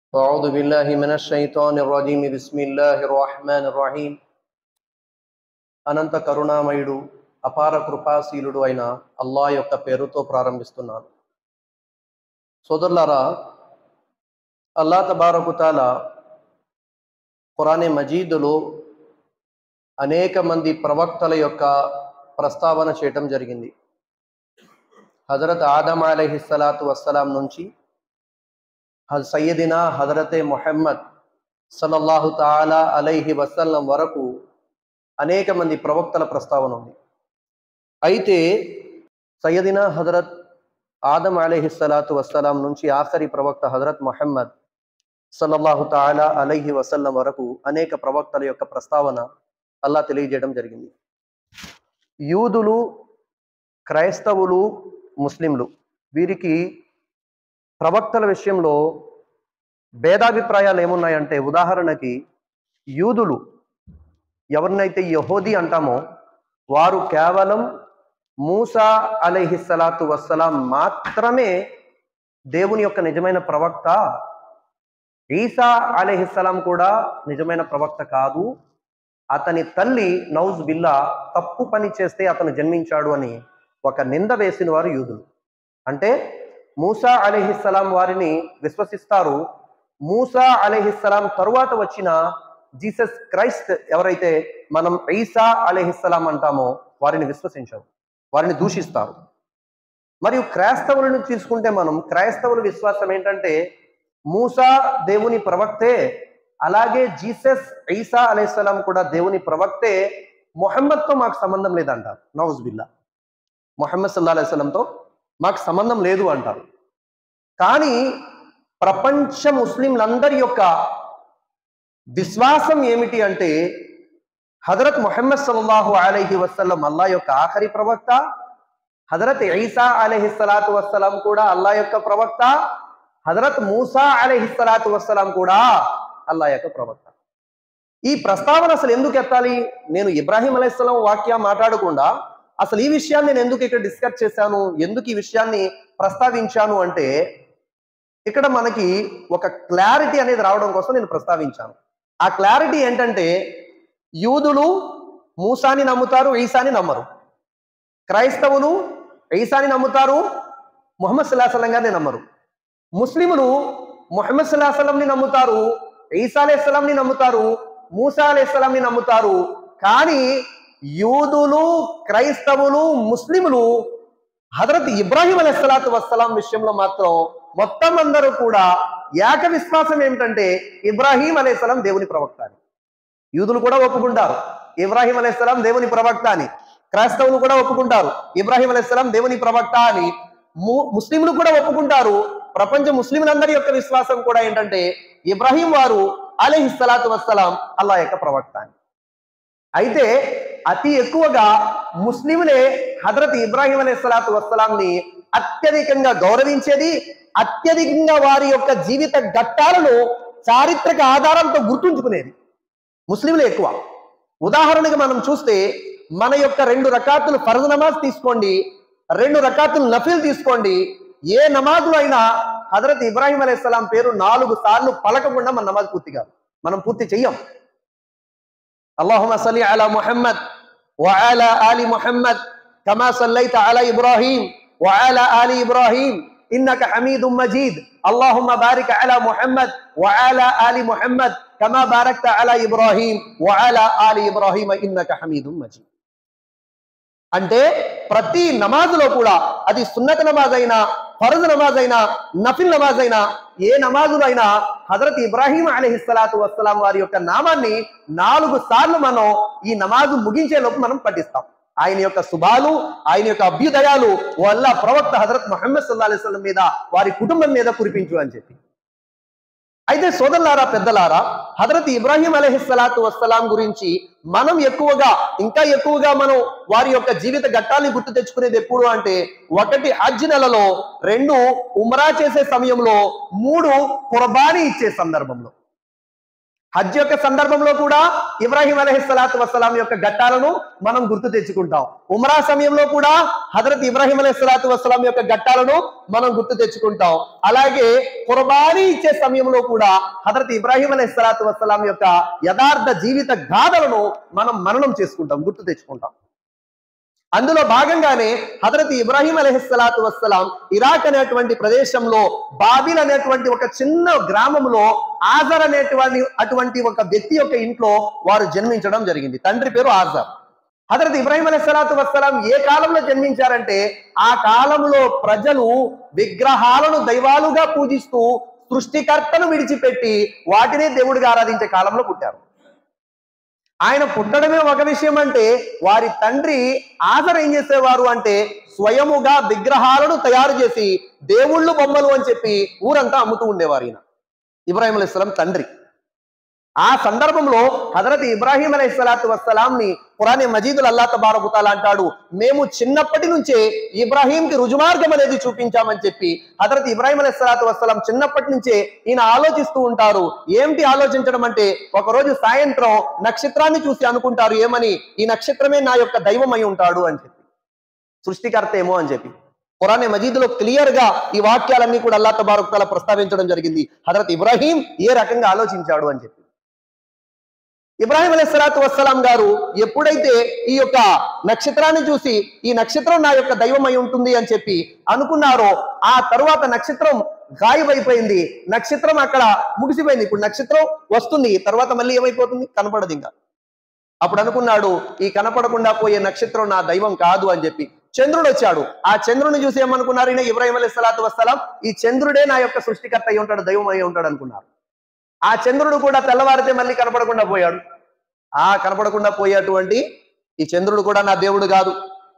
أعوذ بالله من الشيطان الرجيم بسم الله الرحمن الرحيم అనంత కరుణామయుడు అపార కృపాశీలుడు అయిన అల్లా యొక్క పేరుతో ప్రారంభిస్తున్నాను సోదరులారా అల్లా తబారకుతాల ఖురానే మజీదులో అనేక మంది ప్రవక్తల యొక్క ప్రస్తావన చేయటం జరిగింది హజరత్ ఆదం అలహిస్సలాతు వస్సలాం నుంచి హజ్ సయ్యదినా హజరతే మొహమ్మద్ సల్లల్లాహు తాలా అలైహి వసల్లం వరకు అనేక మంది ప్రవక్తల ప్రస్తావన ఉంది అయితే సయ్యదినా హజరత్ ఆదం అలహిస్సలాతు వస్సలాం నుంచి ఆఖరి ప్రవక్త హజరత్ మొహమ్మద్ సల్లల్లాహు తాలా అలైహి వసల్లం వరకు అనేక ప్రవక్తల యొక్క ప్రస్తావన అల్లా తెలియజేయడం జరిగింది యూదులు క్రైస్తవులు ముస్లింలు వీరికి ప్రవక్తల విషయంలో భేదాభిప్రాయాలు ఏమున్నాయంటే ఉదాహరణకి యూదులు ఎవరినైతే యహోది అంటామో వారు కేవలం మూసా అలహిస్సలాతు వస్సలాం మాత్రమే దేవుని యొక్క నిజమైన ప్రవక్త ఈసా అలహిస్సలాం కూడా నిజమైన ప్రవక్త కాదు అతని తల్లి నౌజ్ బిల్లా తప్పు పని చేస్తే అతను జన్మించాడు అని ఒక నింద వేసిన వారు యూదులు అంటే మూసా అలీహిస్సలాం వారిని విశ్వసిస్తారు మూసా అలీహిస్సలాం తరువాత వచ్చిన జీసస్ క్రైస్ట్ ఎవరైతే మనం ఈసా అలీహిస్సలాం అంటామో వారిని విశ్వసించారు వారిని దూషిస్తారు మరియు క్రైస్తవులను తీసుకుంటే మనం క్రైస్తవుల విశ్వాసం ఏంటంటే మూసా దేవుని ప్రవక్తే అలాగే జీసస్ ఈసా అలీస్లాం కూడా దేవుని ప్రవక్తే మొహమ్మద్తో మాకు సంబంధం లేదంటారు నౌజ్ బిల్లా మొహమ్మద్ సల్లా అలైస్లంతో మాకు సంబంధం లేదు అంటారు కానీ ప్రపంచ ముస్లింలందరి యొక్క విశ్వాసం ఏమిటి అంటే హజరత్ మొహమ్మద్ సల్లాహు అలైహి వసల్లం అల్లా యొక్క ఆఖరి ప్రవక్త హజరత్ ఈసా అలహిస్సలాతు వస్సలాం కూడా అల్లా యొక్క ప్రవక్త హజరత్ మూసా అలహిస్సలాతు వస్సలాం కూడా అల్లా యొక్క ప్రవక్త ఈ ప్రస్తావన అసలు ఎందుకు ఎత్తాలి నేను ఇబ్రాహీం అలైహిస్సలాం వాక్య మాట్లాడకుండా అసలు ఈ విషయాన్ని నేను ఎందుకు ఇక్కడ డిస్కస్ చేశాను ఎందుకు ఈ విషయాన్ని ప్రస్తావించాను అంటే ఇక్కడ మనకి ఒక క్లారిటీ అనేది రావడం కోసం నేను ప్రస్తావించాను ఆ క్లారిటీ ఏంటంటే యూదులు మూసాని నమ్ముతారు ఈసాని నమ్మరు క్రైస్తవులు ఈసాని నమ్ముతారు ముహమ్మద్ సుల్లాహసలం గారిని నమ్మరు ముస్లిములు ముహమ్మద్ సుల్లాహసలంని నమ్ముతారు ఈసా అలైహిస్సలాంని నమ్ముతారు మూసా అలైహిస్సలాంని నమ్ముతారు కానీ యూదులు క్రైస్తవులు ముస్లింలు హజరత్ ఇబ్రాహీం అలైహిస్సలాతు వస్సలాం విషయంలో మాత్రం మొత్తం అందరూ కూడా ఏక విశ్వాసం ఏమిటంటే ఇబ్రాహీం అలైహిస్సలాం దేవుని ప్రవక్త అని యూదులు కూడా ఒప్పుకుంటారు ఇబ్రాహీం అలైహిస్సలాం దేవుని ప్రవక్త అని క్రైస్తవులు కూడా ఒప్పుకుంటారు ఇబ్రాహీం అలైహిస్సలాం దేవుని ప్రవక్త అని ముస్లింలు కూడా ఒప్పుకుంటారు ప్రపంచ ముస్లింలందరి యొక్క విశ్వాసం కూడా ఏంటంటే ఇబ్రాహీం వారు అలహిస్సలాతు వస్సలాం అల్లా యొక్క ప్రవక్త అని అయితే అతి ఎక్కువగా ముస్లింలే హజరత్ ఇబ్రాహీం అలీ సలాతు వస్సలాంని అత్యధికంగా గౌరవించేది అత్యధికంగా వారి యొక్క జీవిత ఘట్టాలను చారిత్రక ఆధారంతో గుర్తుంచుకునేది ముస్లింలే ఎక్కువ ఉదాహరణగా మనం చూస్తే మన యొక్క రెండు రకాతులు ఫర్జ్ నమాజ్ తీసుకోండి రెండు రకాతులు నఫిల్ తీసుకోండి ఏ నమాజులు అయినా హజరత్ ఇబ్రాహీం అలైహిస్సలాం పేరు నాలుగు సార్లు పలకకుండా మన నమాజ్ పూర్తి కాదు మనం పూర్తి చెయ్యం اللهم صل على محمد وعلى آل محمد كما صليت على إبراهيم وعلى آل إبراهيم إنك حميد مجيد اللهم بارك على محمد وعلى آل محمد كما باركت على إبراهيم وعلى آل إبراهيم إنك حميد مجيد అంటే ప్రతి నమాజులో కూడా అది సున్నత నమాజ్ అయినా ఫరజ్ నమాజ్ అయినా నఫిల్ నమాజ్ అయినా ఏ నమాజులు అయినా హజరత్ ఇబ్రాహీం అలీహిస్సలాతు వస్సలాం వారి యొక్క నామాన్ని నాలుగు సార్లు మనం ఈ నమాజు ముగించే లోపు మనం పఠిస్తాం ఆయన యొక్క శుభాలు ఆయన యొక్క అభ్యుదయాలు వల్ల ప్రవక్త హజరత్ మహమ్మద్ సల్లా అలైస్లం మీద వారి కుటుంబం మీద కురిపించు అని చెప్పి అయితే సోదరులారా పెద్దలారా హజరత్ ఇబ్రాహీం అలహిస్సలాతు వస్సలాం గురించి మనం ఎక్కువగా ఇంకా ఎక్కువగా మనం వారి యొక్క జీవిత ఘట్టాన్ని గుర్తు తెచ్చుకునేది ఎప్పుడు అంటే ఒకటి హజ్ నెలలో రెండు ఉమ్రా చేసే సమయంలో మూడు కుర్బానీ ఇచ్చే సందర్భంలో హజ్ యొక్క సందర్భంలో కూడా ఇబ్రాహిం అలహిస్సలాతు వస్సలాం యొక్క ఘట్టాలను మనం గుర్తు తెచ్చుకుంటాం ఉమ్రా సమయంలో కూడా హజరత్ ఇబ్రాహిం అలహిస్సలాతు వస్సలాం యొక్క ఘట్టాలను మనం గుర్తు తెచ్చుకుంటాం అలాగే కుర్బానీ ఇచ్చే సమయంలో కూడా హజరత్ ఇబ్రాహిం అలహిస్సలాతు వస్సలాం యొక్క యథార్థ జీవిత గాథలను మనం మననం చేసుకుంటాం గుర్తు తెచ్చుకుంటాం అందులో భాగంగానే హజరత్ ఇబ్రాహిం అలహిస్సలాతు వస్సలాం ఇరాక్ అనేటువంటి ప్రదేశంలో బాబిల్ అనేటువంటి ఒక చిన్న గ్రామంలో ఆజర్ అనేటువంటి అటువంటి ఒక వ్యక్తి యొక్క ఇంట్లో వారు జన్మించడం జరిగింది తండ్రి పేరు ఆజర్ హజరత్ ఇబ్రాహిం అలహిస్సలాతు వస్సలాం ఏ కాలంలో జన్మించారంటే ఆ కాలంలో ప్రజలు విగ్రహాలను దైవాలుగా పూజిస్తూ సృష్టికర్తను విడిచిపెట్టి వాటినే దేవుడిగా ఆరాధించే కాలంలో పుట్టారు ఆయన పుట్టడమే ఒక విషయం అంటే వారి తండ్రి ఆజర్ ఏం చేసేవారు అంటే స్వయముగా విగ్రహాలను తయారు చేసి దేవుళ్ళు బొమ్మలు అని చెప్పి ఊరంతా అమ్ముతూ ఉండేవారు ఈయన ఇబ్రాహిం అలైహిస్సలాం తండ్రి ఆ సందర్భంలో హజరత్ ఇబ్రాహీం అలైహిస్సలాతు వస్సలాంని పురాణి మజీదుల్ అల్లా తబారకుతాల అంటాడు మేము చిన్నప్పటి నుంచే ఇబ్రాహీంకి రుజుమార్గం అనేది చూపించామని చెప్పి హజరత్ ఇబ్రాహీం అలైహిస్సలాతు వస్సలాం చిన్నప్పటి నుంచే ఈయన ఆలోచిస్తూ ఉంటారు ఏమిటి ఆలోచించడం అంటే ఒకరోజు సాయంత్రం నక్షత్రాన్ని చూసి అనుకుంటారు ఏమని ఈ నక్షత్రమే నా యొక్క దైవం అయి ఉంటాడు అని చెప్పి సృష్టికర్త ఏమో అని చెప్పి ఖురానే మజీదులో క్లియర్ గా ఈ వాక్యాలన్నీ కూడా అల్లా తబారకుతాల ప్రస్తావించడం జరిగింది హజరత్ ఇబ్రాహీం ఏ రకంగా ఆలోచించాడు అని చెప్పి ఇబ్రాహిం అలైహిస్సలాతు వస్సలాం గారు ఎప్పుడైతే ఈ యొక్క నక్షత్రాన్ని చూసి ఈ నక్షత్రం నా యొక్క దైవం అయి ఉంటుంది అని చెప్పి అనుకున్నారో ఆ తరువాత నక్షత్రం గాయబైపోయింది నక్షత్రం అక్కడ ముగిసిపోయింది ఇప్పుడు నక్షత్రం వస్తుంది తర్వాత మళ్ళీ ఏమైపోతుంది కనపడదు ఇంకా అప్పుడు అనుకున్నాడు ఈ కనపడకుండా పోయే నక్షత్రం నా దైవం కాదు అని చెప్పి చంద్రుడు వచ్చాడు ఆ చంద్రుని చూసి ఏమనుకున్నారు ఈయన ఇబ్రాహిం అలైహిస్సలాతు వస్సలాం ఈ చంద్రుడే నా యొక్క సృష్టికర్త అయి ఉంటాడు దైవం అయి ఉంటాడు అనుకున్నారు ఆ చంద్రుడు కూడా తెల్లవారితే మళ్ళీ కనపడకుండా పోయాడు ఆ కనపడకుండా పోయేటువంటి ఈ చంద్రుడు కూడా నా దేవుడు కాదు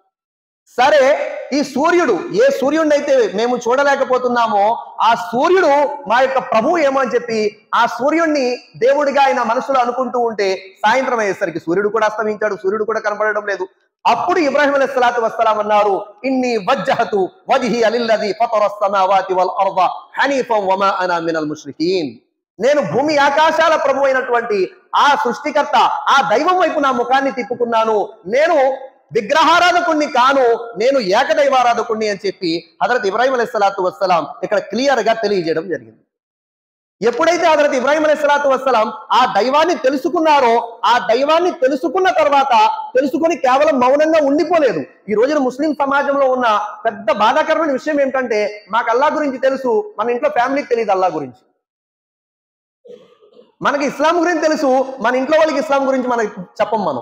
సరే ఈ సూర్యుడు ఏ సూర్యుడిని అయితే మేము చూడలేకపోతున్నామో ఆ సూర్యుడు మా యొక్క ప్రభు ఏమో అని చెప్పి ఆ సూర్యుడిని దేవుడిగా ఆయన మనసులో అనుకుంటూ ఉంటే సాయంత్రం అయ్యేసరికి సూర్యుడు కూడా అస్తమించాడు సూర్యుడు కూడా కనపడడం లేదు అప్పుడు ఇబ్రాహిం అలైహిస్సలాతు వస్సలాం అన్నారు ఇన్ని వజ్జహతు వజ్హి అలిల్లది ఫతర సమావాతి వల్ అర్ద హనీఫం వమా అనా మినల్ ముష్రికీన్ నేను భూమి ఆకాశాల ప్రభు అయినటువంటి ఆ సృష్టికర్త ఆ దైవం వైపు నా ముఖాన్ని తిప్పుకున్నాను నేను విగ్రహారాధకుణ్ణి కాను నేను ఏకదైవారాధకుణ్ణి అని చెప్పి హజరత్ ఇబ్రాహిం అలైహిస్సలాతు వస్సలాం ఇక్కడ క్లియర్ గా తెలియజేయడం జరిగింది ఎప్పుడైతే హజరత్ ఇబ్రాహిం అలైహిస్సలాతు వస్సలాం ఆ దైవాన్ని తెలుసుకున్నారో ఆ దైవాన్ని తెలుసుకున్న తర్వాత తెలుసుకొని కేవలం మౌనంగా ఉండిపోలేదు ఈ రోజున ముస్లిం సమాజంలో ఉన్న పెద్ద బాధాకరమైన విషయం ఏంటంటే మాకు అల్లా గురించి తెలుసు మన ఇంట్లో ఫ్యామిలీకి తెలియదు అల్లా గురించి మనకి ఇస్లాం గురించి తెలుసు మన ఇంట్లో వాళ్ళకి ఇస్లాం గురించి మనకి చెప్పం మనం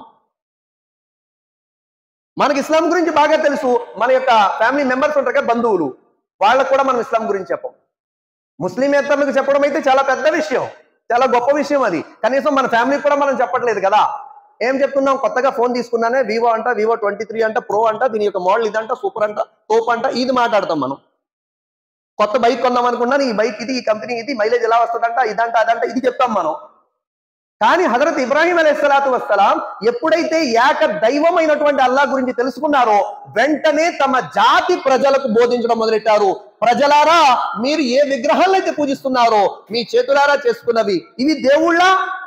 మనకి ఇస్లాం గురించి బాగా తెలుసు మన యొక్క ఫ్యామిలీ మెంబర్స్ ఉంటారు కదా బంధువులు వాళ్ళకు కూడా మనం ఇస్లాం గురించి చెప్పం ముస్లిమేతరులకు చెప్పడం అయితే చాలా పెద్ద విషయం చాలా గొప్ప విషయం అది కనీసం మన ఫ్యామిలీకి కూడా మనం చెప్పట్లేదు కదా ఏం చెప్తున్నాం కొత్తగా ఫోన్ తీసుకున్నానే వివో అంట వివో ట్వంటీ త్రీ అంట ప్రో అంట దీని యొక్క మోడల్ ఇదంట సూపర్ అంట తోపు అంట ఇది మాట్లాడతాం మనం కొత్త బైక్ కొందాం అనుకున్నాను ఈ బైక్ ఇది ఈ కంపెనీ ఇది మైలేజ్ ఎలా వస్తుందంట ఇదంట అదంట ఇది చెప్తాం మనం కానీ హజరత్ ఇబ్రాహీం అలైహిస్సలాతు వస్సలాం ఎప్పుడైతే ఏక దైవమైనటువంటి అల్లా గురించి తెలుసుకున్నారో వెంటనే తమ జాతి ప్రజలకు బోధించడం మొదలెట్టారు ప్రజలారా మీరు ఏ విగ్రహాలను అయితే పూజిస్తున్నారో మీ చేతులారా చేసుకున్నవి ఇవి దేవుళ్ళ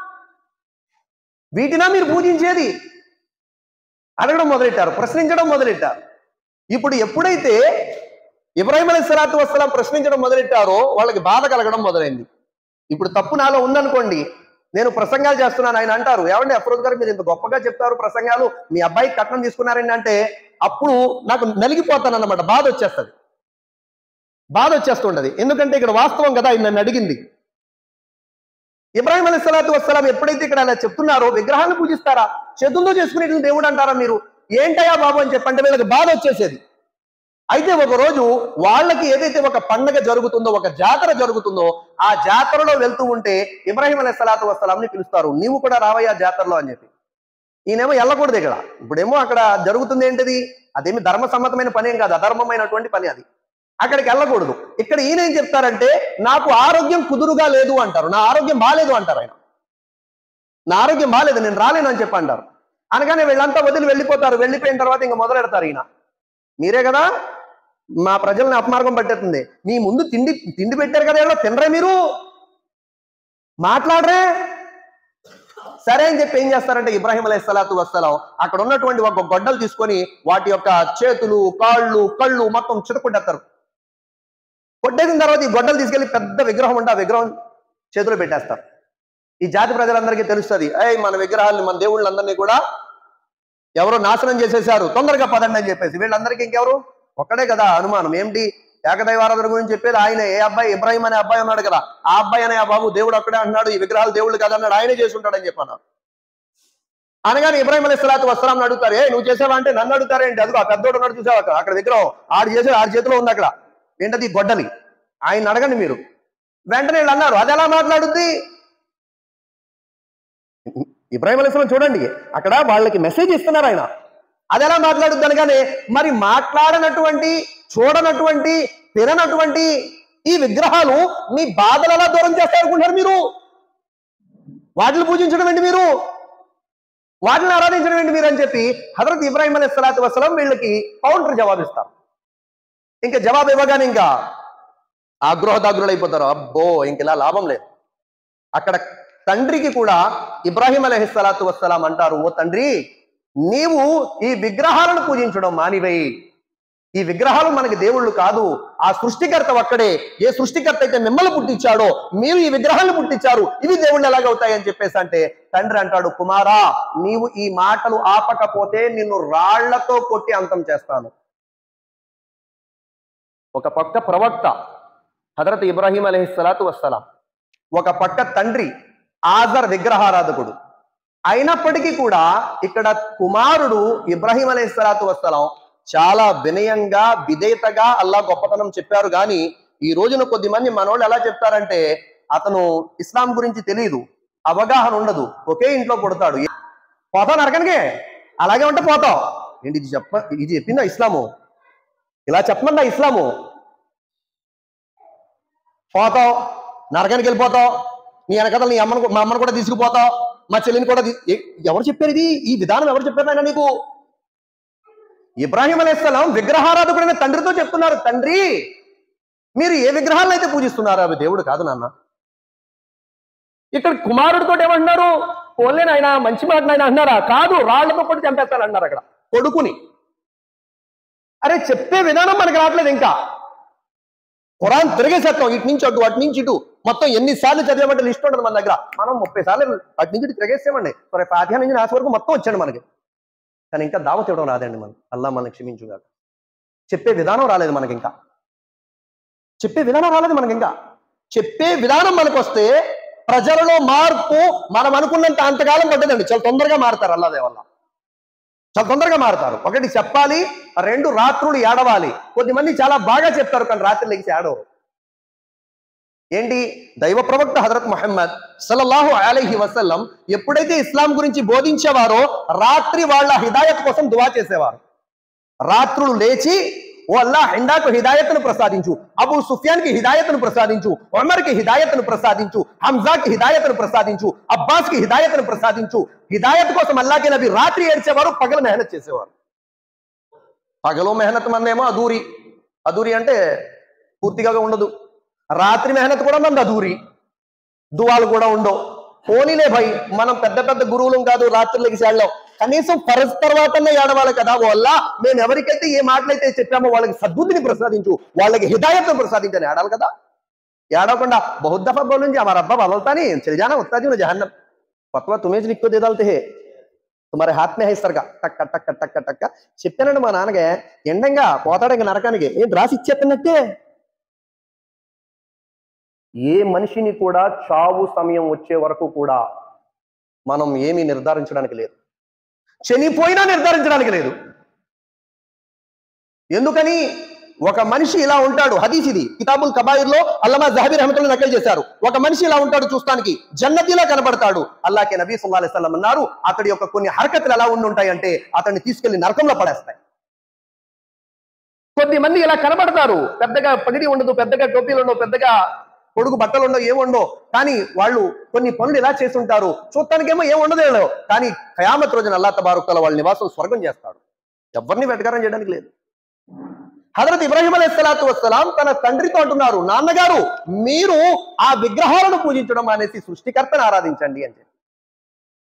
వీటినా మీరు పూజించేది అడగడం మొదలెట్టారు ప్రశ్నించడం మొదలెట్టారు ఇప్పుడు ఎప్పుడైతే ఇబ్రాహిం అలీ సలాతు వస్సలాం ప్రశ్నించడం మొదలెట్టారో వాళ్ళకి బాధ కలగడం మొదలైంది ఇప్పుడు తప్పు నాలో ఉందనుకోండి నేను ప్రసంగాలు చేస్తున్నాను ఆయన అంటారు ఏమండి అఫ్రోజ్ గారు మీరు ఇంత గొప్పగా చెప్తారు ప్రసంగాలు మీ అబ్బాయి కట్నం తీసుకున్నారండి అంటే అప్పుడు నాకు నలిగిపోతాను అన్నమాట బాధ వచ్చేస్తుంది బాధ వచ్చేస్తుంటది ఎందుకంటే ఇక్కడ వాస్తవం కదా ఆయన నన్ను అడిగింది ఇబ్రాహిం అలీ సలాతు వస్సలాం ఎప్పుడైతే ఇక్కడ అలా చెప్తున్నారో విగ్రహాన్ని పూజిస్తారా చేతుల్లో చేసుకునేటువంటి దేవుడు అంటారా మీరు ఏంటయ్యా బాబు అని చెప్పంటే వీళ్ళకి బాధ వచ్చేసేది అయితే ఒక రోజు వాళ్ళకి ఏదైతే ఒక పండగ జరుగుతుందో ఒక జాతర జరుగుతుందో ఆ జాతరలో వెళ్తూ ఉంటే ఇబ్రాహిం అలీ సలాతు వస్సలాంని పిలుస్తారు నీవు కూడా రావయ్యా జాతరలో అని చెప్పి ఈయనేమో వెళ్ళకూడదు ఇక్కడ ఇప్పుడేమో అక్కడ జరుగుతుంది ఏంటిది అదేమి ధర్మ సమ్మతమైన పని ఏం కాదు అధర్మమైనటువంటి పని అది అక్కడికి వెళ్ళకూడదు ఇక్కడ ఈయన ఏం చెప్తారంటే నాకు ఆరోగ్యం కుదురుగా లేదు అంటారు నా ఆరోగ్యం బాగాలేదు అంటారు ఆయన నా ఆరోగ్యం బాగాలేదు నేను రాలేను అని చెప్పి అంటారు అనగానే వీళ్ళంతా వదిలి వెళ్ళిపోతారు వెళ్ళిపోయిన తర్వాత ఇంకా మొదలెడతారు ఈయన మీరే కదా మా ప్రజల్ని అపమార్గం పట్టేస్తుంది మీ ముందు తిండి తిండి పెట్టారు కదా ఎవరో తినరే మీరు మాట్లాడరే సరే అని చెప్పి ఏం చేస్తారంటే ఇబ్రాహిం అలైహి సలాతు వస్సలాం అక్కడ ఉన్నటువంటి ఒక గొడ్డలు తీసుకొని వాటి యొక్క చేతులు కాళ్ళు కళ్ళు మొత్తం చితకొట్టేస్తారు కొట్టేసిన తర్వాత ఈ గొడ్డలు తీసుకెళ్లి పెద్ద విగ్రహం ఉంటే ఆ విగ్రహం చేతిలో పెట్టేస్తారు ఈ జాతి ప్రజలందరికీ తెలుస్తుంది ఏయ్ మన విగ్రహాలని మన దేవుళ్ళందరినీ కూడా ఎవరో నాశనం చేసేశారు తొందరగా పదండి అని చెప్పేసి వీళ్ళందరికీ ఇంకెవరు ఒక్కడే కదా అనుమానం ఏంటి ఏకదైవారాధన గురించి చెప్పేది ఆయన ఏ అబ్బాయి ఇబ్రాహిం అనే అబ్బాయి ఉన్నాడు కదా ఆ అబ్బాయి అనే ఆ బాబు దేవుడు అక్కడే అన్నాడు ఈ విగ్రహాలు దేవుళ్ళు కదా అన్నాడు ఆయనే చేసి ఉంటాడని చెప్పాను అనగానే ఇబ్రాహిం అలీ సలాతు వస్త్రాన్ని అడుగుతారు ఏ నువ్వు చేసావా అంటే నన్ను అడుగుతారేంటి అదిగో ఆ పెద్దోడు ఉన్నాడు చూసావా అక్కడ అక్కడ విగ్రహం ఆడు చేసే ఆడి చేతిలో ఉంది అక్కడ ఏంటది గొడ్డలి ఆయన అడగండి మీరు వెంటనే వీళ్ళు అన్నారు అది ఎలా మాట్లాడుద్ది ఇబ్రాహిం అలీస్లం చూడండి అక్కడ వాళ్ళకి మెసేజ్ ఇస్తున్నారు ఆయన అది ఎలా మాట్లాడుద్ది అనగానే మరి మాట్లాడనటువంటి చూడనటువంటి తిననటువంటి ఈ విగ్రహాలు మీ బాధలు ఎలా దూరం చేస్తారనుకుంటున్నారు మీరు వాటిని పూజించడం ఏంటి మీరు వాటిని ఆరాధించడం ఏంటి మీరు అని చెప్పి హజరత్ ఇబ్రాహిం అలీ సలాతు వసలం వీళ్ళకి కౌంటర్ జవాబిస్తారు ఇంకా జవాబు ఇవ్వగానే ఇంకా ఆగ్రహదాగ్రులు అయిపోతారు అబ్బో ఇంక ఇలా లాభం లేదు అక్కడ తండ్రికి కూడా ఇబ్రాహిం అలహి సలాతు వస్సలాం అంటారు ఓ తండ్రి నీవు ఈ విగ్రహాలను పూజించడం మానివేయి ఈ విగ్రహాలు మనకి దేవుళ్ళు కాదు ఆ సృష్టికర్త ఒక్కడే ఏ సృష్టికర్త అయితే మిమ్మల్ని పుట్టించాడో మీరు ఈ విగ్రహాలను పుట్టించారు ఇవి దేవుళ్ళు ఎలాగవుతాయి అని చెప్పేసి అంటే తండ్రి అంటాడు కుమారా నీవు ఈ మాటలు ఆపకపోతే నిన్ను రాళ్లతో కొట్టి అంతం చేస్తాను ఒక పక్క ప్రవక్త హజరత్ ఇబ్రాహీం అలహి సలాతు వస్సలాం ఒక పక్క తండ్రి ఆజర్ విగ్రహారాధకుడు అయినప్పటికీ కూడా ఇక్కడ కుమారుడు ఇబ్రాహీం అలైహి సలాతు వస్సలాం చాలా వినయంగా విధేయతగా అల్లా గొప్పతనం చెప్పారు కానీ ఈ రోజున కొద్ది మంది మనోళ్ళు ఎలా చెప్తారంటే అతను ఇస్లాం గురించి తెలియదు అవగాహన ఉండదు ఒకే ఇంట్లో పుడతాడు పోతావు నరకనికే అలాగే ఉంటే పోతావు ఏంటి ఇది చెప్ప ఇది చెప్పిందా ఇస్లాము ఇలా చెప్పమందా ఇస్లాము పోతావు నరకానికి వెళ్ళిపోతావు నీ వెనకతలు నీ అమ్మను మా అమ్మను కూడా తీసుకుపోతావు మా చెల్లిని కూడా తీ- ఏ- ఎవరు చెప్పారు ఇది ఈ విధానం ఎవరు చెప్పారు నాయన నీకు ఇబ్రాహిం అలైహిస్సలాం విగ్రహారాధకుడైన తండ్రితో చెప్తున్నారు తండ్రి మీరు ఏ విగ్రహాలను అయితే పూజిస్తున్నారు అవి దేవుడు కాదు నాన్న ఇక్కడ కుమారుడితో ఏమంటున్నారు పోలే నాయన మంచి మాట నాయన అన్నారా కాదు రాళ్లతో కొట్టి చంపేస్తాను అన్నారు అక్కడ కొడుకుని అరే చెప్పే విధానం మనకు రావట్లేదు ఇంకా ఖురాన్ తిరిగేసేస్తాం ఇటు నుంచి అటు అటు నుంచి ఇటు మొత్తం ఎన్నిసార్లు చదివామంటే లిస్ట్ ఉంటుంది మన దగ్గర మనం ముప్పై సార్లు అటు నుంచి ఇటు తిరిగేసామండి సరే ఫాతిహా నుంచి నాశ వరకు మొత్తం వచ్చాడు మనకి కానీ ఇంకా దావత్ ఇవ్వడం రాదండి మనం అల్లా మనకి క్షమించుగాక చెప్పే విధానం రాలేదు మనకి ఇంకా చెప్పే విధానం రాలేదు మనకి ఇంకా చెప్పే విధానం మనకు వస్తే ప్రజలలో మార్పు మనం అనుకున్నంత అంతకాలం పట్టదండి చాలా తొందరగా మారుతారు అల్లాదే వల్ల చాలా తొందరగా మారుతారు ఒకటి చెప్పాలి రెండు రాత్రులు ఏడవాలి కొద్దిమంది చాలా బాగా చెప్తారు కానీ రాత్రి లెగిసి ఏడవరు ఏంటి దైవ ప్రవక్త హజరత్ మొహమ్మద్ సల్లల్లాహు అలైహి వసల్లం ఎప్పుడైతే ఇస్లాం గురించి బోధించేవారో రాత్రి వాళ్ళ హిదాయత్ కోసం దువా చేసేవారు రాత్రులు లేచి ఓ అల్లా హిందాకు హిదాయత్ను ప్రసాదించు అబూ సుఫియాన్ కి హిదాయత్ను ప్రసాదించు ఉమర్ కి హిదాయత్ను ప్రసాదించు హంజాకి హిదాయత్ను ప్రసాదించు అబ్బాస్ కి హిదాయత్ను ప్రసాదించు హిదాయత్ కోసం అల్లాకి నబి రాత్రి ఏడ్చేవారు పగలు మెహనత్ చేసేవారు పగలు మెహనత్ మందేమో అదూరి అదూరి అంటే పూర్తిగా ఉండదు రాత్రి మెహనత్ కూడా మంది అదూరి దువాలు కూడా ఉండవు పోనీలే భయ్ మనం పెద్ద పెద్ద గురువులం కాదు రాత్రులకి చేడలేం కనీసం ఫరజ్ తర్వాత ఏడవాలి కదా వల్ల మేము ఎవరికైతే ఏ మాటలైతే చెప్పామో వాళ్ళకి సద్బుద్ధిని ప్రసాదించు వాళ్ళకి హిదాయత్ను ప్రసాదించని ఏడాలి కదా ఏడవకుండా बहुत दफा बोलूंगी हमारा अब्बा बदलता नहीं चले जाना उतना जी जहन्नम फतवा तुम्हें लिख को दे डालते हैं తుమారే హాత్ మే హైస్తరుగా టక్క టక్క టక్క టక్క చెప్పానండి మా నాన్నగే ఎండంగా పోతాడు ఇంక నరకానికి ఏంటి రాసి ఇచ్చేస్తున్నట్టే ఏ మనిషిని కూడా చావు సమయం వచ్చే వరకు కూడా మనం ఏమీ నిర్ధారించడానికి లేదు చనిపోయినా నిర్ధారించడానికి లేదు ఎందుకని ఒక మనిషి ఇలా ఉంటాడు హదీస్ ఇది కితాబుల్ కబాయిర్ లో అల్లమా జహబీ రహమతుల్లా నకలు చేశారు ఒక మనిషి ఇలా ఉంటాడు చూస్తానికి జన్నతిలా కనబడతాడు అల్లాకే నబీ సల్లా అలైస్లం అన్నారు అతడి యొక్క కొన్ని హరకతులు ఎలా ఉండి ఉంటాయి అంటే అతన్ని తీసుకెళ్లి నరకంలో పడేస్తాయి కొద్ది మంది ఇలా కనబడతారు పెద్దగా పగిడి ఉండదు పెద్దగా టోపీలు ఉండవు పెద్దగా పొడుగు బట్టలు ఉండవు ఏముండవు కానీ వాళ్ళు కొన్ని పనులు ఇలా చేస్తుంటారు చూడటానికేమో ఏం ఉండదు కానీ ఖయామత్ రోజున అల్లా తబారుకల వాళ్ళ నివాసం స్వర్గం చేస్తాడు ఎవరిని వెటకారం చేయడానికి లేదు హజరత్ ఇబ్రాహిం అలైహి సలాతు వస్సలాం తన తండ్రితో అంటున్నారు నాన్నగారు మీరు ఆ విగ్రహాలను పూజించడం అనేసి సృష్టికర్తను ఆరాధించండి అని చెప్పి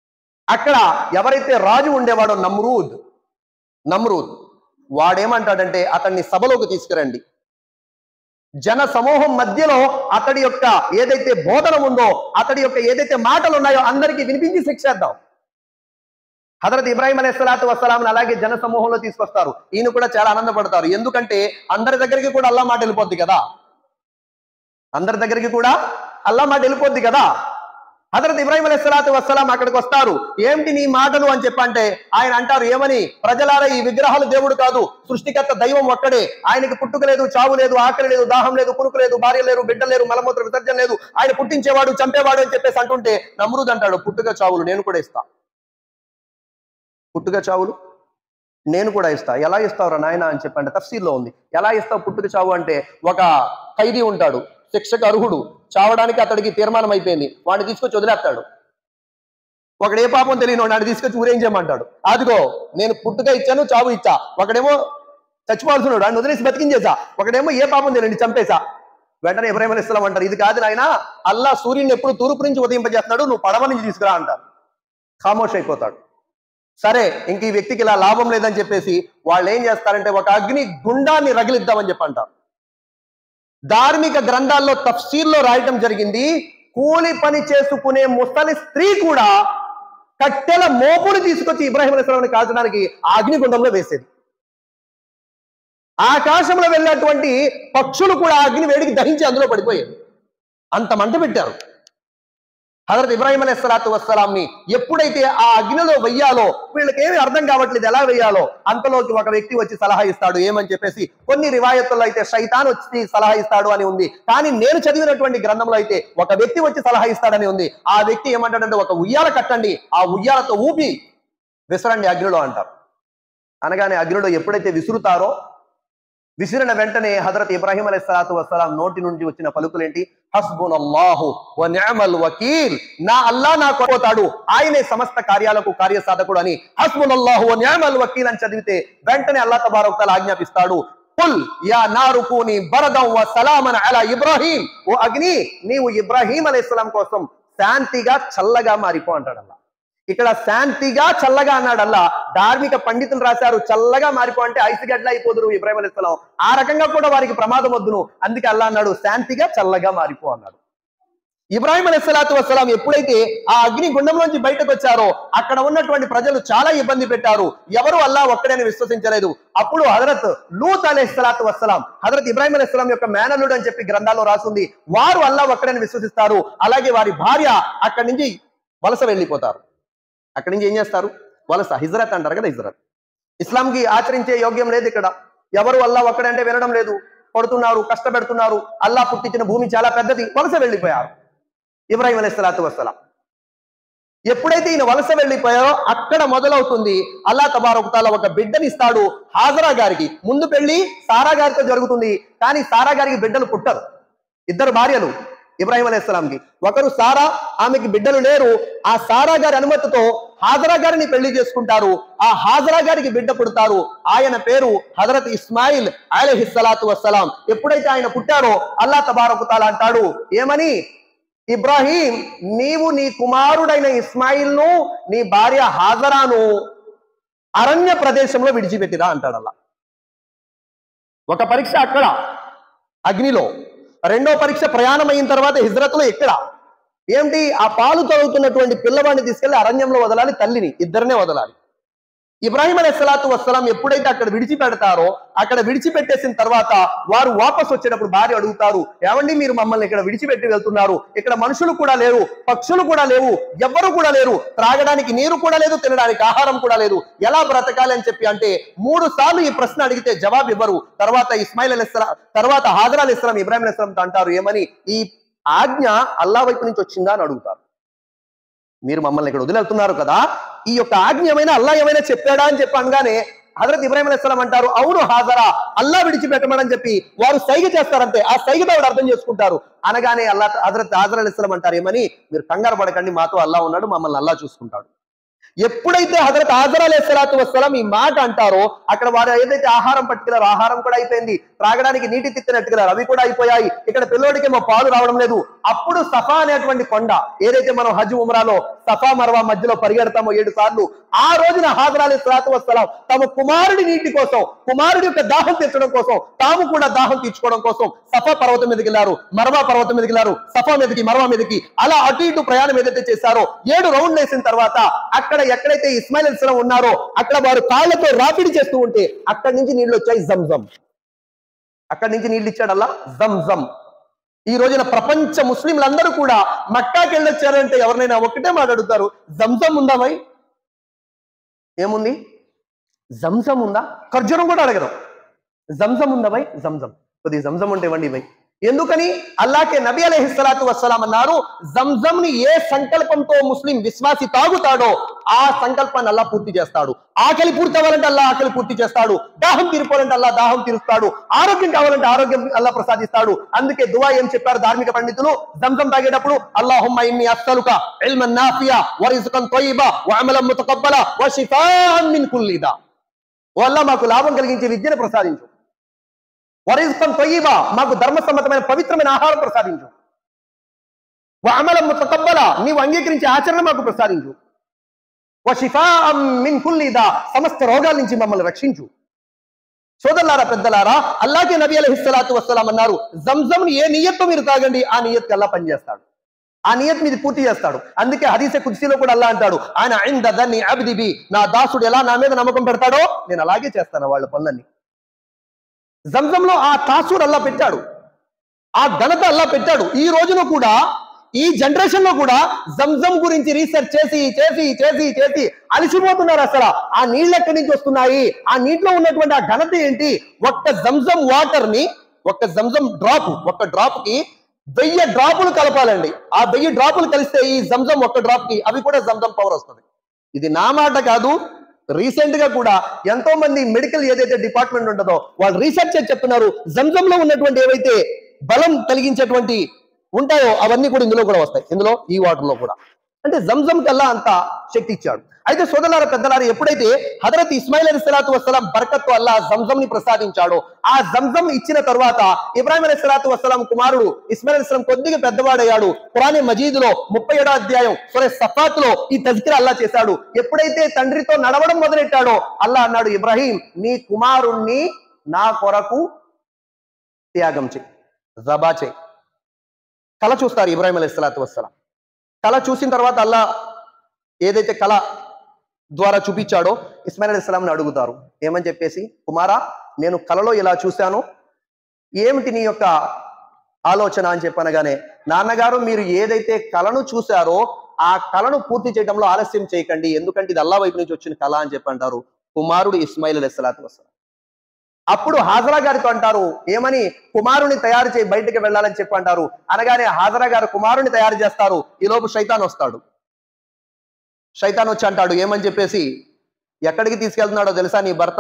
అక్కడ ఎవరైతే రాజు ఉండేవాడో నమ్రూద్ నమ్రూద్ వాడేమంటాడంటే అతన్ని సభలోకి తీసుకురండి జన సమూహం మధ్యలో అతడి యొక్క ఏదైతే బోధన ఉందో అతడి యొక్క ఏదైతే మాటలు ఉన్నాయో అందరికీ వినిపించి శిక్షేద్దాం హజరత్ ఇబ్రాహిం అలీ సలాతు వసలాంని అలాగే జన సమూహంలో తీసుకొస్తారు ఈయన కూడా చాలా ఆనందపడతారు ఎందుకంటే అందరి దగ్గరికి కూడా అల్లా మాట వెళ్ళిపోద్ది కదా అందరి దగ్గరికి కూడా అల్లా మాట వెళ్ళిపోద్ది కదా హజరత్ ఇబ్రాహిం అలీ సలాతు వసలాం అక్కడికి వస్తారు ఏమిటి నీ మాటలు అని చెప్పంటే ఆయన అంటారు ఏమని ప్రజలారా ఈ విగ్రహాలు దేవుడు కాదు సృష్టికర్త దైవం ఒక్కడే ఆయనకి పుట్టుక లేదు చావు లేదు ఆకలి లేదు దాహం లేదు కునుకు లేదు భార్య లేరు బిడ్డ లేరు మలమూత్ర విసర్జన లేదు ఆయన పుట్టించేవాడు చంపేవాడు అని చెప్పేసి అంటుంటే నమ్రుద్ అంటాడు పుట్టుక చావులు నేను కూడా ఇస్తా పుట్టుక చావులు నేను కూడా ఇస్తా ఎలా ఇస్తావురా నాయన అని చెప్పండి తఫ్సీల్లో ఉంది ఎలా ఇస్తావు పుట్టుక చావు అంటే ఒక ఖైదీ ఉంటాడు శిక్షకు అర్హుడు చావడానికి అతడికి తీర్మానం అయిపోయింది వాడిని తీసుకొచ్చి వదిలేస్తాడు ఒకడు ఏ పాపం తెలియని వాడిని తీసుకొచ్చి ఊరేంచేయమంటాడు అదిగో నేను పుట్టుక ఇచ్చాను చావు ఇచ్చా ఒకడేమో చచ్చిపోవాల్సినాడు ఆయన వదిలేసి బతికించేసా ఒకడేమో ఏ పాపం తెలియని చంపేశా వెంటనే ఇబ్రాహిం అలీ ఇస్లాం అంటారు ఇది కాదు నాయన అల్లా సూర్యుని ఎప్పుడు తూర్పు నుంచి ఉదయింపజేస్తున్నాడు నువ్వు పడవ నుంచి తీసుకురా అంటారు ఖామోష్ అయిపోతాడు సరే ఇంక ఈ వ్యక్తికి ఇలా లాభం లేదని చెప్పేసి వాళ్ళు ఏం చేస్తారంటే ఒక అగ్ని గుండాన్ని రగిలిద్దామని చెప్పంటారు ధార్మిక గ్రంథాల్లో తఫ్సీర్లో రాయటం జరిగింది కూలి పని చేసుకునే ముసలి స్త్రీ కూడా కట్టెల మోపుడు తీసుకొచ్చి ఇబ్రాహిం అలీస్లాంని కాల్చడానికి ఆ అగ్నిగుండంలో వేసేది ఆకాశంలో వెళ్ళినటువంటి పక్షులు కూడా ఆ అగ్ని వేడికి దహించి అందులో పడిపోయాయి అంత మంట పెట్టారు హజరత్ ఇబ్రాహిం అలీ సలాతు వస్సలాంని ఎప్పుడైతే ఆ అగ్నిలో వెయ్యాలో వీళ్ళకి ఏమి అర్థం కావట్లేదు ఎలా వెయ్యాలో అంతలోకి ఒక వ్యక్తి వచ్చి సలహా ఇస్తాడు ఏమని చెప్పేసి కొన్ని రివాయతుల్లో అయితే శైతాన్ వచ్చి సలహా ఇస్తాడు అని ఉంది కానీ నేను చదివినటువంటి గ్రంథంలో అయితే ఒక వ్యక్తి వచ్చి సలహా ఇస్తాడని ఉంది ఆ వ్యక్తి ఏమంటాడంటే ఒక ఉయ్యాల కట్టండి ఆ ఉయ్యాలతో ఊపి విసరండి అగ్నిలో అంటారు అనగానే అగ్నిలో ఎప్పుడైతే విసురుతారో విసిరిన వెంటనే హజరత్ ఇబ్రాహిం అలై సలాతు వసలాం నోటి నుండి వచ్చిన పలుకులేంటి హస్బున్ అల్లాహు వ నిఅమల్ వకీల్ నా అల్లా నా కోతాడు ఆయనే సమస్త కార్యాలకు కార్యసాధకుడు అని హస్బున్ అల్లాహు వ నిఅమల్ వకీల్ అని చదివితే వెంటనే అల్లా తబారక్ తఆలా ఆజ్ఞాపిస్తాడు కుల్ యా నారు కూని బరదం వ సలామన్ అలా ఇబ్రాహీం ఓ అగ్ని నీవు ఇబ్రాహీం అలైహిస్సలాం కోసం శాంతిగా చల్లగా మారిపో అంటాడు అల్లా ఇక్కడ శాంతిగా చల్లగా అన్నాడు అల్లా ధార్మిక పండితులు రాశారు చల్లగా మారిపో అంటే ఐసు గడ్డ అయిపోదురు ఇబ్రాహిం అలీస్లాం ఆ రకంగా కూడా వారికి ప్రమాదం వద్దును అందుకే అల్లా అన్నాడు శాంతిగా చల్లగా మారిపో అన్నాడు ఇబ్రాహిం అలీస్లాతు వసలాం ఎప్పుడైతే ఆ అగ్ని గుండంలోంచి బయటకు వచ్చారో అక్కడ ఉన్నటువంటి ప్రజలు చాలా ఇబ్బంది పెట్టారు ఎవరు అల్లా ఒక్కడని విశ్వసించలేదు అప్పుడు హజరత్ లూత్ అలీస్లాతు వసలాం హజరత్ ఇబ్రాహిం అలీస్లాం యొక్క మేనల్లుడు అని చెప్పి గ్రంథాల్లో రాసింది వారు అల్లా ఒక్కడని విశ్వసిస్తారు అలాగే వారి భార్య అక్కడి నుంచి వలస వెళ్ళిపోతారు అక్కడి నుంచి ఏం చేస్తారు వలస హిజ్రత్ అంటారు కదా హిజ్రత్ ఇస్లాంకి ఆచరించే యోగ్యం లేదు ఇక్కడ ఎవరు అల్లా ఒక్కడంటే వినడం లేదు కొడుతున్నారు కష్టపెడుతున్నారు అల్లా పుట్టించిన భూమి చాలా పెద్దది వలస వెళ్ళిపోయారు ఇబ్రాహిం అలైహిస్సలాతు వస్సలాం ఎప్పుడైతే ఈయన వలస వెళ్ళిపోయారో అక్కడ మొదలవుతుంది అల్లా తబారకుతాల ఒక బిడ్డని ఇస్తాడు హాజరా గారికి ముందు పెళ్లి సారా గారితో జరుగుతుంది కానీ సారా గారికి బిడ్డలు పుట్టరు ఇద్దరు భార్యలు ఇబ్రాహిం అలైహిస్సలాంకి ఒకరు సారా ఆమెకి బిడ్డలు లేరు ఆ సారా గారి అనుమతితో హాజరా గారిని పెళ్లి చేసుకుంటారు ఆ హాజరా గారికి బిడ్డ పుడతారు ఆయన పేరు హజరత్ ఇస్మాయిల్ అలహిస్సలాతు వస్సలాం ఎప్పుడైతే ఆయన పుట్టారో అల్లా తబారకుతాల అంటాడు ఏమని ఇబ్రాహీం నీవు నీ కుమారుడైన ఇస్మాయిల్ను నీ భార్య హాజరాను అరణ్య ప్రదేశంలో విడిచిపెట్టిరా అంటాడు అల్లా ఒక పరీక్ష అక్కడ అగ్నిలో రెండో పరీక్ష ప్రయాణం అయిన తర్వాత హిజ్రత్లో ఎక్కడ ఏమిటి ఆ పాలు తాగుతున్నటువంటి పిల్లవాడిని తీసుకెళ్లి అరణ్యంలో వదలాలి తల్లిని ఇద్దరినే వదలాలి ఇబ్రాహిం అలీ సలాతు వస్సలాం ఎప్పుడైతే అక్కడ విడిచిపెడతారో అక్కడ విడిచిపెట్టేసిన తర్వాత వారు వాపస్ వచ్చేటప్పుడు భార్య అడుగుతారు ఏమండి మీరు మమ్మల్ని ఇక్కడ విడిచిపెట్టి వెళ్తున్నారు ఇక్కడ మనుషులు కూడా లేరు పక్షులు కూడా లేవు ఎవ్వరు కూడా లేరు త్రాగడానికి నీరు కూడా లేదు తినడానికి ఆహారం కూడా లేదు ఎలా బ్రతకాలి అని చెప్పి అంటే మూడు సార్లు ఈ ప్రశ్న అడిగితే జవాబు ఇవ్వరు తర్వాత ఇస్మాయిల్ అలీ తర్వాత హాజర్ అలీ ఇస్లాం ఇబ్రాహిం అలీ ఇస్లాంతో అంటారు ఏమని ఈ ఆజ్ఞ అల్లా వైపు నుంచి వచ్చిందా అని అడుగుతారు మీరు మమ్మల్ని ఇక్కడ వదిలేస్తున్నారు కదా ఈ యొక్క ఆజ్ఞ ఏమైనా అల్లా ఏమైనా చెప్పాడా అని చెప్పి అనగానే హజరత్ ఇబ్రాహిం అలైస్లాం అంటారు అవును హాజరా అల్లా విడిచిపెట్టమని చెప్పి వారు సైగ చేస్తారంటే ఆ సైగతో ఆవిడ అర్థం చేసుకుంటారు అనగానే అల్లా హజరత్ హాజర్ అలైస్లాం అంటారు ఏమని మీరు కంగారు పడకండి మాతో అల్లా ఉన్నాడు మమ్మల్ని అల్లా చూసుకుంటాడు ఎప్పుడైతే హజరత్ ఆజర్ అలే సలాతు వస్సలాం ఈ మాట అంటారో అక్కడ వారు ఏదైతే ఆహారం పట్టుకెళ్లారో ఆహారం కూడా అయిపోయింది త్రాగడానికి నీటి తిత్తినట్టుకెళ్లారు అవి కూడా అయిపోయాయి ఇక్కడ పిల్లోడికేమో పాలు రావడం లేదు అప్పుడు సఫా అనేటువంటి కొండ ఏదైతే మనం హజ్ ఉమ్రాలో సఫా మరవా మధ్యలో పరిగెడతామో ఏడు సార్లు ఆ రోజున హాజర్ అలీ సలాతు వస్సలాం తమ కుమారుడి నీటి కోసం కుమారుడి యొక్క దాహం తీర్చడం కోసం తాము కూడా దాహం తీర్చుకోవడం కోసం సఫా పర్వతం మీదకి వెళ్ళారు మరవా పర్వతం మీదకి వెళ్ళారు సఫా మీదకి మరవా మీదకి అలా అటు ఇటు ప్రయాణం ఏదైతే చేశారో ఏడు రౌండ్ వేసిన తర్వాత అక్కడ ఎక్కడైతే ఇస్మాయిల్ ఇస్లాం ఉన్నారో అక్కడ వారు కాళ్ళతో రాపిడి చేస్తూ ఉంటే అక్కడి నుంచి నీళ్లు వచ్చాయి జంజం అక్కడి నుంచి నీళ్లు ఇచ్చాడల్లా జంజం ఈ రోజున ప్రపంచ ముస్లింలందరూ కూడా మక్కాకి వెళ్ళొచ్చారంటే ఎవరినైనా ఒకటే మాట్లాడుతారు జంజం ఉందా భయ్ ఏముంది జంజం ఉందా ఖర్జూరం కూడా అడగరు జంజం ఉందా భయ్ జంజం కొద్ది జంజం ఉంటే ఇవ్వండి భయ్ ఎందుకని అల్లాకే నబీ అలహిస్సలాతు వస్సలాం అన్నారు జంజం ని ఏ సంకల్పంతో ముస్లిం విశ్వాసి తాగుతాడో ఆ సంకల్పాన్ని అల్లా పూర్తి చేస్తాడు ఆకలి పూర్తి అవ్వాలంటే అల్లా ఆకలి పూర్తి చేస్తాడు దాహం తీరిపోవాలంటే అల్లా దాహం తీరుస్తాడు ఆరోగ్యం కావాలంటే ఆరోగ్యం అల్లా ప్రసాదిస్తాడు అందుకే దువా ఏం చెప్పారు ధార్మిక పండితులు జంజం తాగేటప్పుడు అల్లాహుమ్మ ఇన్ని అస్సలుక ఇల్మన్ నాఫియా వరిజుకన్ తొయ్యిబా వఅమలం ముతకబ్బల వషిఫాన్ మిన్ కుల్లిదా వల్ల మాకు లాభం కలిగించే విద్యను ప్రసాదించు వరిజుకన్ తొయ్యిబా మాకు ధర్మసమ్మతమైన పవిత్రమైన ఆహారం ప్రసాదించు వఅమలం ముతకబ్బల నీవు అంగీకరించే ఆచరణ మాకు ప్రసాదించు వషిఫాన్ మిన్ కుల్లిదా సమస్త రోగాల నుంచి మమ్మల్ని రక్షించు సోదరులారా పెద్దలారా అల్లాకే నబీ అలహిస్సలాతు వస్సలాం అన్నారు జంజంని ఏ నియత్తో మీరు తాగండి ఆ నియత్ అల్లా పనిచేస్తాడు ఆ నియత్ మీది పూర్తి చేస్తాడు అందుకే హదీసే కుర్సీలో కూడా అల్లా అంటాడు ఆయన ఐంద దన్ని అబిదిబి నా దాసుడు ఎలా నా మీద నమ్మకం పెడతాడో నేను అలాగే చేస్తాను వాళ్ళ పనులన్నీ జంజంలో ఆ తాసుడు అల్లా పెట్టాడు ఆ ఘనత అల్లా పెట్టాడు ఈ రోజున కూడా ఈ జనరేషన్ లో కూడా జంజం గురించి రీసెర్చ్ చేసి చేసి చేసి చేసి అలసిపోతున్నారు అసలు ఆ నీళ్ళు ఎక్కడి నుంచి వస్తున్నాయి ఆ నీటిలో ఉన్నటువంటి ఆ ఘనత ఏంటి ఒక్క జంజం వాటర్ ని ఒక్క జంజం డ్రాప్ ఒక్క డ్రాప్ కి వెయ్యి డ్రాపులు కలపాలండి ఆ వెయ్యి డ్రాపులు కలిస్తే ఈ జంజం ఒక్క డ్రాప్ కి అవి కూడా జంజం పవర్ వస్తుంది ఇది నా మాట కాదు రీసెంట్ గా కూడా ఎంతో మంది మెడికల్ ఏదైతే డిపార్ట్మెంట్ ఉంటుందో వాళ్ళు రీసెర్చ్ చేసి చెప్తున్నారు జంజంలో ఉన్నటువంటి ఏవైతే బలం కలిగించేటువంటి ఉంటాయో అవన్నీ కూడా ఇందులో కూడా వస్తాయి ఇందులో ఈ వాటర్ లో కూడా అంటే జంజం కల్లా అంత శక్తి ఇచ్చాడు అయితే సోదరులార పెద్దలారు ఎప్పుడైతే హజరత్ ఇస్మాయిల్ అలీ సలాతు వసలాం బర్కత్తు అల్లా జంజం ని ప్రసాదించాడో ఆ జంజం ఇచ్చిన తర్వాత ఇబ్రాహిం అలీ సలాతు వసలాం కుమారుడు ఇస్మాయిల్ అలీ కొద్దిగా పెద్దవాడయ్యాడు పురాణి మజీద్ లో ముప్పై ఏడో అధ్యాయం సురే సఫాత్ లో ఈ తజ్కిర అల్లా చేశాడు ఎప్పుడైతే తండ్రితో నడవడం మొదలెట్టాడో అల్లా అన్నాడు ఇబ్రాహీం నీ కుమారుణ్ణి నా కొరకు త్యాగం చేయి జబా చేయి కళ చూస్తారు ఇబ్రాహిం అలీ సలాతు వసలాం కళ చూసిన తర్వాత అల్లా ఏదైతే కళ ద్వారా చూపించాడో ఇస్మాయిల్ అలీ ఇస్లాంని అడుగుతారు ఏమని చెప్పేసి కుమారా నేను కళలో ఇలా చూశాను ఏమిటి నీ యొక్క ఆలోచన అని చెప్పనగానే నాన్నగారు మీరు ఏదైతే కళను చూశారో ఆ కళను పూర్తి చేయడంలో ఆలస్యం చేయకండి ఎందుకంటే ఇది అల్లా వైపు నుంచి వచ్చిన కళ అని చెప్పి అంటారు కుమారుడు ఇస్మాయిల్ అలీ సలాతు వసలాం అప్పుడు హాజరా గారితో అంటారు ఏమని కుమారుని తయారు చేయి బయటికి వెళ్ళాలని చెప్పి అంటారు అనగానే హాజరా గారు కుమారుని తయారు చేస్తారు ఈలోపు శైతాన్ వస్తాడు శైతాన్ వచ్చి అంటాడు ఏమని చెప్పేసి ఎక్కడికి తీసుకెళ్తున్నాడో తెలుసా నీ భర్త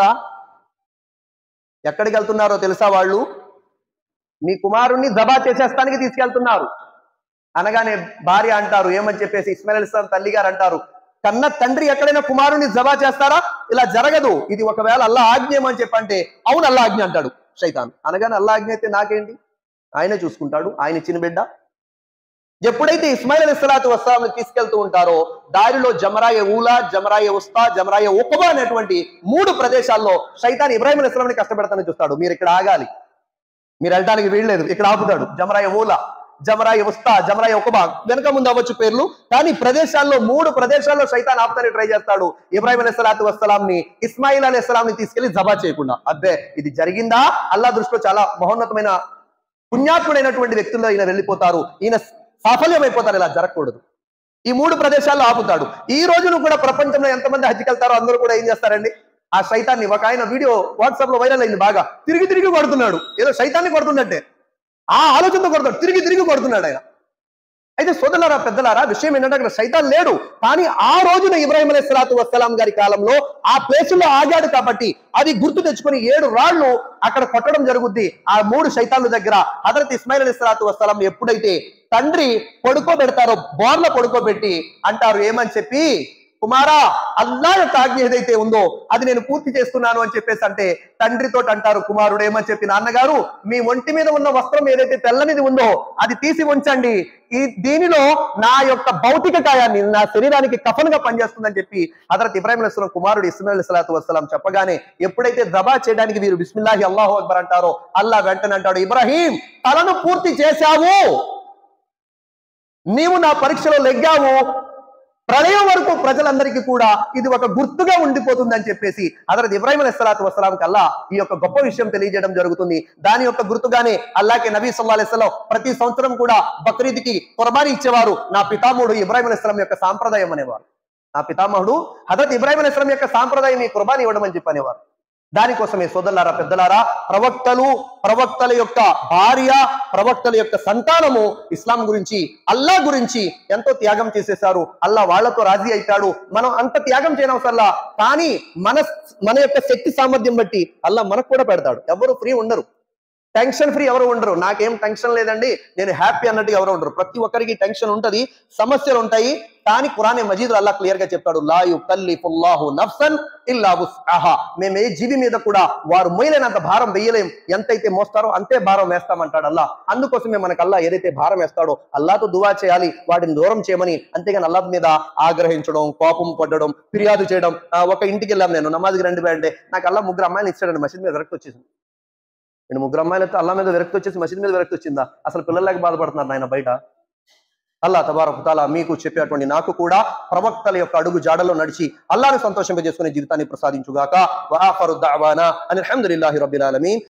ఎక్కడికి వెళ్తున్నారో తెలుసా వాళ్ళు నీ కుమారుణ్ణి జబా చేసేస్తానికి తీసుకెళ్తున్నారు అనగానే భార్య అంటారు ఏమని చెప్పేసి ఇస్మాయిల్ ఇస్లాం తల్లి గారు అంటారు కన్న తండ్రి ఎక్కడైనా కుమారుని జబా చేస్తారా ఇలా జరగదు ఇది ఒకవేళ అల్లా ఆజ్ఞ అని చెప్పంటే అవును అల్లా ఆజ్ఞ అంటాడు శైతాన్ అనగానే అల్లా ఆజ్ఞ అయితే నాకేంటి ఆయనే చూసుకుంటాడు ఆయన ఇచ్చిన బిడ్డ ఎప్పుడైతే ఇస్మాయిల్ అలీ సలాతు వస్లాంని తీసుకెళ్తూ ఉంటారో దారిలో జమరాయ ఊలా జమరాయ ఉస్తా జమరాయ ఉకబా అనేటువంటి మూడు ప్రదేశాల్లో శైతాన్ ఇబ్రాహిం అలీ ఇస్లాంని కష్టపెడతానని చూస్తాడు మీరు ఇక్కడ ఆగాలి మీరు వెళ్ళడానికి వీల్లేదు ఇక్కడ ఆపుతాడు జమరాయ ఊలా జమరాయ ఉస్తా జమరాయ ఉకబా వెనక ముందు అవ్వచ్చు పేర్లు కానీ ప్రదేశాల్లో మూడు ప్రదేశాల్లో సైతాన్ ఆపుతానికి ట్రై చేస్తాడు ఇబ్రాహిం అలీ సలాతు వస్సలాంని ఇస్మాయిల్ అలీ ని తీసుకెళ్లి జబా చేయకుండా అబ్బే ఇది జరిగిందా అల్లా దృష్టిలో చాలా మహోన్నతమైన పుణ్యాత్ముడైనటువంటి వ్యక్తుల్లో ఈయన వెళ్ళిపోతారు ఈయన సాఫల్యం అయిపోతారు ఇలా జరగకూడదు ఈ మూడు ప్రదేశాల్లో ఆపుతాడు ఈ రోజున కూడా ప్రపంచంలో ఎంతమంది హజ్జికి వెళ్తారో అందరూ కూడా ఏం చేస్తారండి ఆ సైతాన్ని ఒక ఆయన వీడియో వాట్సాప్ లో వైరల్ అయింది బాగా తిరిగి తిరిగి కొడుతున్నాడు ఏదో సైతాన్ని కొడుతున్నట్టే ఆ ఆలోచనతో కొడతాడు తిరిగి తిరిగి కొడుతున్నాడు ఆయన అయితే సోదరులారా పెద్దలారా విషయం ఏంటంటే అక్కడ సైతాన్ లేడు కానీ ఆ రోజున ఇబ్రాహిం అలీ సలాతు వస్సలాం గారి కాలంలో ఆ ప్లేస్ లో ఆగాడు కాబట్టి అది గుర్తు తెచ్చుకొని ఏడు రాళ్లు అక్కడ కొట్టడం జరుగుద్ది ఆ మూడు సైతాన్ల దగ్గర హజరత్ ఇస్మాయిల్ అలీ సలాతు వస్సలాం ఎప్పుడైతే తండ్రి పడుకోబెడతారో బోర్ల పడుకోబెట్టి అంటారు ఏమని చెప్పి కుమారా అల్లా యొక్క ఆజ్ఞ ఏదైతే ఉందో అది నేను పూర్తి చేస్తున్నాను అని చెప్పేసి అంటే తండ్రితో అంటారు కుమారుడు ఏమని చెప్పి నాన్నగారు మీ ఒంటి మీద ఉన్న వస్త్రం ఏదైతే తెల్లనిది ఉందో అది తీసి ఉంచండి ఈ దీనిలో నా యొక్క భౌతిక కాయాన్ని నా శరీరానికి కఫన్గా పనిచేస్తుందని చెప్పి హజరత్ ఇబ్రాహిం అలైహిస్సలాం కుమారుడు ఇస్మాయిల్ సలాతు వసలాం చెప్పగానే ఎప్పుడైతే దబా చేయడానికి వీరు బిస్మిల్లాహి అల్లాహు అక్బర్ అంటారో అల్లా వెంటనే అంటాడు ఇబ్రాహీం తలను పూర్తి చేశావు నీవు నా పరీక్షలో లెగ్గావు ప్రళయం వరకు ప్రజలందరికీ కూడా ఇది ఒక గుర్తుగా ఉండిపోతుందని చెప్పేసి హజరత్ ఇబ్రాహిం అలైహిస్సలాతు వసలాం కల్లా ఈ యొక్క గొప్ప విషయం తెలియజేయడం జరుగుతుంది దాని యొక్క గుర్తుగానే అల్లాకే నబీ సల్లా అలైస్లం ప్రతి సంవత్సరం కూడా బక్రీద్కి కుర్బానీ ఇచ్చేవారు నా పితామహుడు ఇబ్రాహిం అలైస్లం యొక్క సాంప్రదాయం అనేవారు నా పితామహుడు హజరత్ ఇబ్రాహిం అలైస్లం యొక్క సాంప్రదాయం ఈ కుర్బానీ ఇవ్వడం అని చెప్పి అనేవారు దానికోసమే సోదరులారా పెద్దలారా ప్రవక్తలు ప్రవక్తల యొక్క భార్య ప్రవక్తల యొక్క సంతానము ఇస్లాం గురించి అల్లా గురించి ఎంతో త్యాగం చేసేశారు అల్లా వాళ్ళతో రాజీ అయితాడు మనం అంత త్యాగం చేయనవసరలా కానీ మన మన యొక్క శక్తి సామర్థ్యం బట్టి అల్లా మనకు కూడా పెడతాడు ఎవరు ఫ్రీ ఉండరు టెన్షన్ ఫ్రీ ఎవరు ఉండరు నాకేం టెన్షన్ లేదండి నేను హ్యాపీ అన్నట్టుగా ఎవరు ఉండరు ప్రతి ఒక్కరికి టెన్షన్ ఉంటది సమస్యలు ఉంటాయి కానీ కురానే మజీద్ అల్లా క్లియర్ గా చెప్తాడు లా యుకల్లిఫుల్లాహు నఫ్సన్ ఇల్లా వుస్అహా మేము ఏ జీవి మీద కూడా వారు మొయ్యలేనంత భారం వేయలేం ఎంతైతే మోస్తారో అంతే భారం వేస్తామంటాడు అల్లా అందుకోసమే మనకు అల్లా ఏదైతే భారం వేస్తాడో అల్లాతో దువా చేయాలి వాటిని దూరం చేయమని అంతేగాని అల్లా మీద ఆగ్రహించడం కోపం పడ్డడం ఫిర్యాదు చేయడం ఆ, ఒక ఇంటికి వెళ్ళాం నేను నమాజ్కి రండి అంటే నాకు అల్లా ముగ్గురు అమ్మాయిలు ఇచ్చాడండి మసీద్ మీద విరక్తి వచ్చేసింది నేను ముగ్గురు అమ్మాయిలతో అల్లా మీద విరక్తి వచ్చేసి మసీద్ మీద విరక్తి వచ్చిందా అసలు పిల్లలకి బాధపడుతున్నారు నాయన బయట అల్లా తబారకు తాలా మీకు చెప్పేటువంటి నాకు కూడా ప్రవక్తల యొక్క అడుగు జాడలో నడిచి అల్లాను సంతోషంపజేసుకునే జీవితాన్ని ప్రసాదించుగాక వాఫరు దావానా అని అల్హమ్దులిల్లాహి రబ్బిల్ ఆలమీన్